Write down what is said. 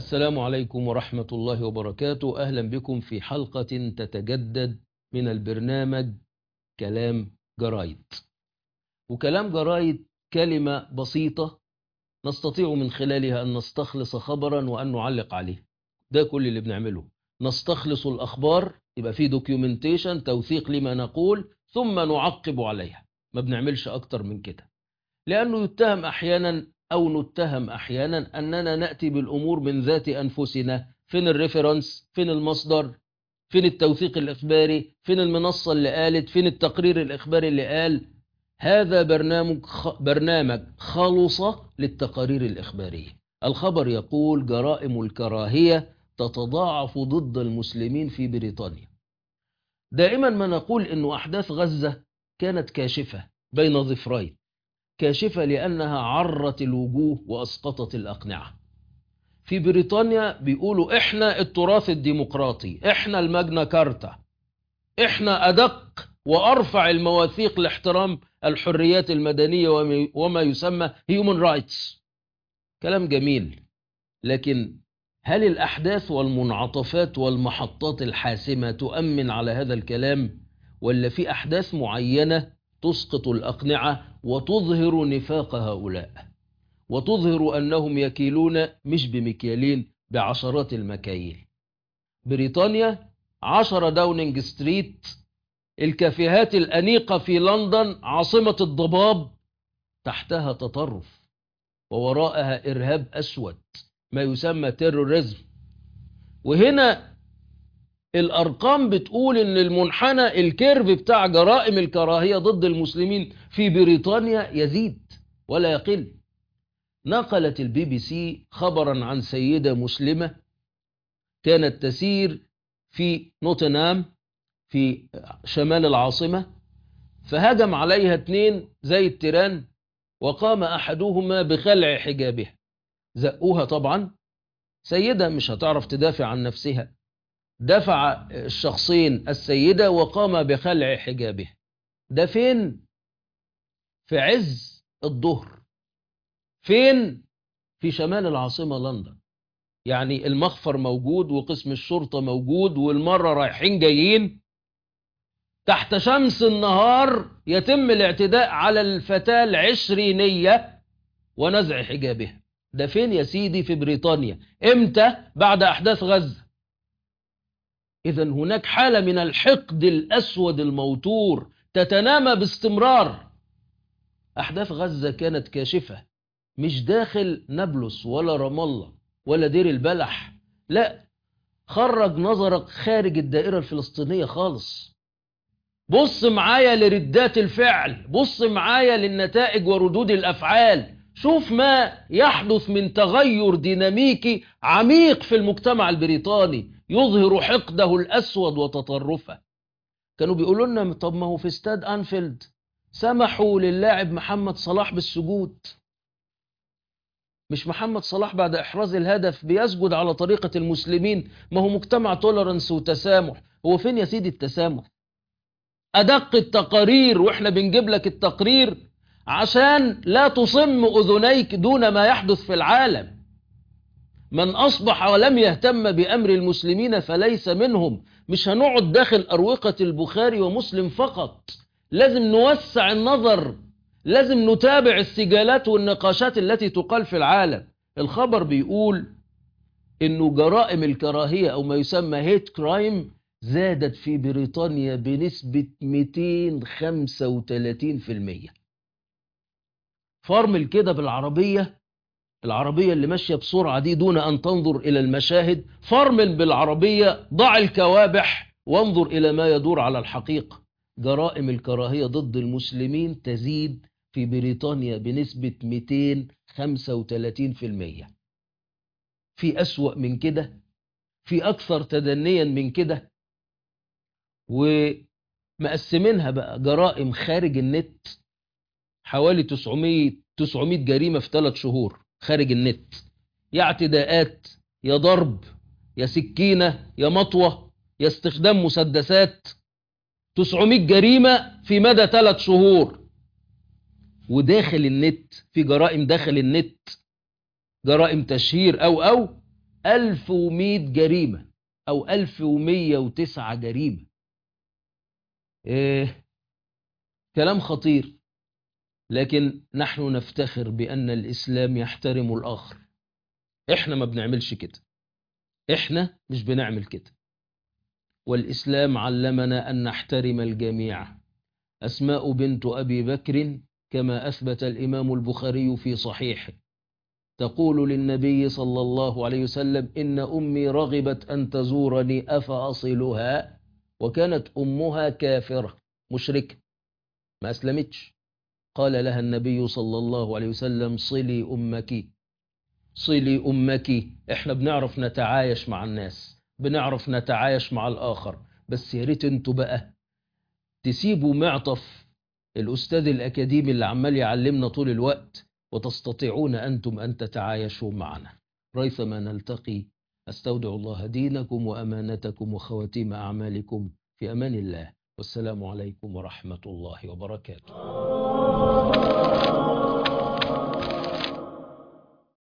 السلام عليكم ورحمة الله وبركاته أهلا بكم في حلقة تتجدد من البرنامج كلام جرايد وكلام جرايد كلمة بسيطة نستطيع من خلالها أن نستخلص خبرا وأن نعلق عليه ده كل اللي بنعمله نستخلص الأخبار يبقى في دوكيومنتيشن توثيق لما نقول ثم نعقب عليها ما بنعملش أكتر من كده لأنه يتهم أحيانا أو نتهم أحيانا أننا نأتي بالأمور من ذات أنفسنا فين الريفرنس فين المصدر فين التوثيق الإخباري فين المنصة اللي قالت فين التقرير الإخباري اللي قال هذا برنامج خ... برنامج خلصة للتقارير الإخبارية الخبر يقول جرائم الكراهية تتضاعف ضد المسلمين في بريطانيا دائما ما نقول أن أحداث غزة كانت كاشفة بين ظفرين كاشفة لأنها عرت الوجوه وأسقطت الأقنعة في بريطانيا بيقولوا إحنا التراث الديمقراطي إحنا الماجنا كارتا إحنا أدق وأرفع المواثيق لاحترام الحريات المدنية وما يسمى human rights كلام جميل لكن هل الأحداث والمنعطفات والمحطات الحاسمة تؤمن على هذا الكلام ولا في أحداث معينة تسقط الأقنعة وتظهر نفاق هؤلاء وتظهر أنهم يكيلون مش بمكيالين بعشرات المكاييل بريطانيا عشرة داونينج ستريت الكافيهات الأنيقة في لندن عاصمة الضباب تحتها تطرف ووراءها إرهاب أسود ما يسمى تيروريزم وهنا الأرقام بتقول إن المنحنى الكيرف بتاع جرائم الكراهية ضد المسلمين في بريطانيا يزيد ولا يقل نقلت البي بي سي خبرا عن سيدة مسلمة كانت تسير في نوتنام في شمال العاصمة فهجم عليها اثنين زي التيران وقام أحدهما بخلع حجابها زقوها طبعا سيدة مش هتعرف تدافع عن نفسها دفع الشخصين السيدة وقام بخلع حجابها ده فين في عز الظهر فين في شمال العاصمة لندن يعني المخفر موجود وقسم الشرطة موجود والمرة رايحين جايين تحت شمس النهار يتم الاعتداء على الفتاة العشرينية ونزع حجابها ده فين يا سيدي في بريطانيا امتى بعد احداث غزة اذا هناك حالة من الحقد الاسود الموتور تتنامى باستمرار احداث غزة كانت كاشفة مش داخل نابلس ولا رام الله ولا دير البلح لا خرج نظرك خارج الدائرة الفلسطينية خالص بص معايا لردات الفعل بص معايا للنتائج وردود الافعال شوف ما يحدث من تغير ديناميكي عميق في المجتمع البريطاني يظهر حقده الأسود وتطرفه كانوا بيقولوا لنا طب ما هو في استاد أنفيلد سمحوا للاعب محمد صلاح بالسجود مش محمد صلاح بعد إحراز الهدف بيسجد على طريقة المسلمين ما هو مجتمع تولرنس وتسامح هو فين يا سيدي التسامح أدق التقارير وإحنا بنجيب لك التقرير عشان لا تصم أذنيك دون ما يحدث في العالم من أصبح ولم يهتم بأمر المسلمين فليس منهم مش هنقعد داخل أروقة البخاري ومسلم فقط لازم نوسع النظر لازم نتابع السجالات والنقاشات التي تقال في العالم الخبر بيقول انه جرائم الكراهية او ما يسمى هيت كرايم زادت في بريطانيا بنسبة 235% فرمل كده بالعربية العربية اللي ماشية بسرعة دي دون أن تنظر إلى المشاهد فرمل بالعربية ضع الكوابح وانظر إلى ما يدور على الحقيقة جرائم الكراهية ضد المسلمين تزيد في بريطانيا بنسبة 235% في أسوأ من كده في أكثر تدنيا من كده ومقسمينها بقى جرائم خارج النت حوالي 900 900 جريمة في ثلاث شهور خارج النت يا اعتداءات يا ضرب يا سكينة يا مطوة يا استخدام مسدسات 900 جريمة في مدى ثلاث شهور وداخل النت في جرائم داخل النت جرائم تشهير أو أو 1100 جريمة أو 1109 جريمة إيه كلام خطير لكن نحن نفتخر بأن الإسلام يحترم الآخر إحنا ما بنعملش كده إحنا مش بنعمل كده والإسلام علمنا أن نحترم الجميع أسماء بنت أبي بكر كما أثبت الإمام البخاري في صحيحه تقول للنبي صلى الله عليه وسلم إن أمي رغبت أن تزورني أفأصلها وكانت أمها كافرة مشركة ما أسلمتش قال لها النبي صلى الله عليه وسلم صلي أمك صلي أمك إحنا بنعرف نتعايش مع الناس بنعرف نتعايش مع الآخر بس يا ريت انتوا بقى تسيبوا معطف الأستاذ الأكاديمي اللي عمال يعلمنا طول الوقت وتستطيعون أنتم أن تتعايشوا معنا ريثما نلتقي أستودع الله دينكم وأمانتكم وخواتيم أعمالكم في أمان الله والسلام عليكم ورحمة الله وبركاته